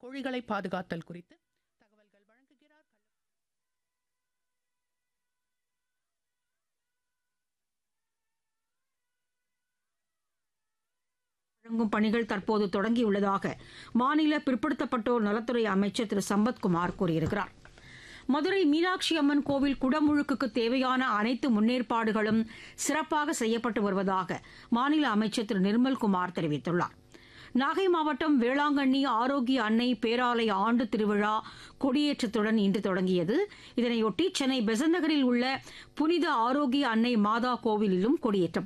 கோழிகளை பாதுகாத்தல் குறித்து தகவல்கள் வழங்குகிறார் வழங்கும் பணிகள் தற்போது தொடங்கியுள்ளதாக மாநில பிற்படுத்தப்பட்டோர் நலத்துறை அமைச்சர் திரு சம்பத்குமார் கூறியிருக்கிறார் மதுரை மீனாட்சி அம்மன் கோவில் குடமுழுக்குக்கு தேவையான அனைத்து முன்னேற்பாடுகளும் சிறப்பாக செய்யப்பட்டு வருவதாக மாநில அமைச்சர் திரு நிர்மல்குமார் தெரிவித்துள்ளார் நாகை மாவட்டம் வேளாங்கண்ணி ஆரோக்கிய அன்னை பேராலய ஆண்டு திருவிழா கொடியேற்றத்துடன் இன்று தொடங்கியது இதனையொட்டி சென்னை பெசநகரில் உள்ள புனித ஆரோக்கிய அன்னை மாதா கோவிலிலும் கொடியேற்றப்பட்டது